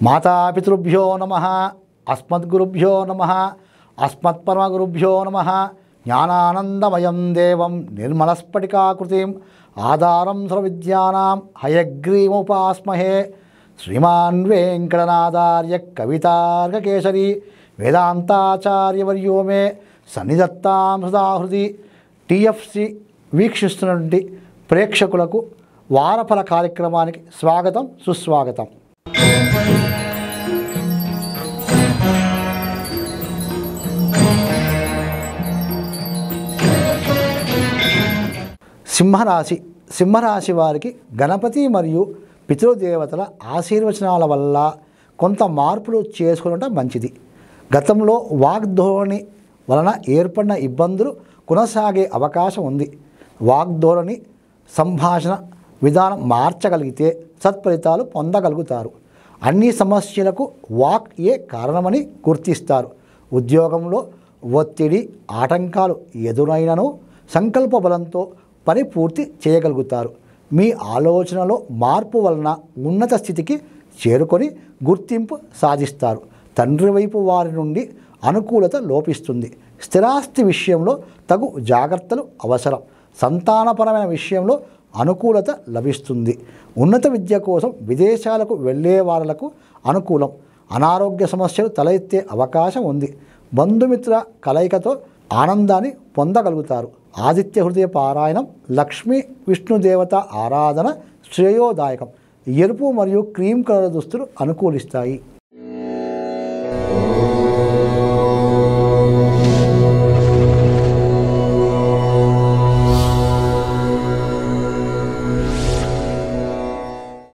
మాతాపితృభ్యో నమ అస్మద్గురుభ్యో నమ అస్మత్పరమగురుభ్యో నమ జ్ఞానానందమయం దేవం నిర్మలస్ఫటికాకృతిం ఆధారం సర్వవిద్యానాం హయగ్రీముపాస్మహే శ్రీమాన్ వెంకటనాథార్య కవితార్కకేసరి వేదాంతాచార్యవర్యో మే సన్నిధత్తాం సదాహృది టిఎఫ్సి వీక్షిస్తున్నటువంటి ప్రేక్షకులకు వారఫల కార్యక్రమానికి స్వాగతం సుస్వాగతం సింహరాశి సింహరాశి వారికి గణపతి మరియు పితృదేవతల ఆశీర్వచనాల వల్ల కొంత మార్పులు చేసుకునటం మంచిది గతంలో వాగ్ధోరణి వలన ఏర్పడిన ఇబ్బందులు కొనసాగే అవకాశం ఉంది వాగ్ధోరణి సంభాషణ విధానం మార్చగలిగితే సత్ఫలితాలు పొందగలుగుతారు అన్ని సమస్యలకు వాక్ ఏ కారణమని గుర్తిస్తారు ఉద్యోగంలో ఒత్తిడి ఆటంకాలు ఎదురైనను సంకల్ప బలంతో పని పూర్తి చేయగలుగుతారు మీ ఆలోచనలో మార్పు వలన ఉన్నత స్థితికి చేరుకొని గుర్తింపు సాధిస్తారు తండ్రి వైపు వారి నుండి అనుకూలత లోపిస్తుంది స్థిరాస్తి విషయంలో తగు జాగ్రత్తలు అవసరం సంతానపరమైన విషయంలో అనుకూలత లభిస్తుంది ఉన్నత విద్య కోసం విదేశాలకు వెళ్ళే వాళ్లకు అనుకూలం అనారోగ్య సమస్యలు తలెత్తే అవకాశం ఉంది బంధుమిత్ర కలయికతో ఆనందాన్ని పొందగలుగుతారు ఆదిత్య హృదయ పారాయణం లక్ష్మీ విష్ణుదేవత ఆరాధన శ్రేయోదాయకం ఎరుపు మరియు క్రీమ్ కలర్ దుస్తులు అనుకూలిస్తాయి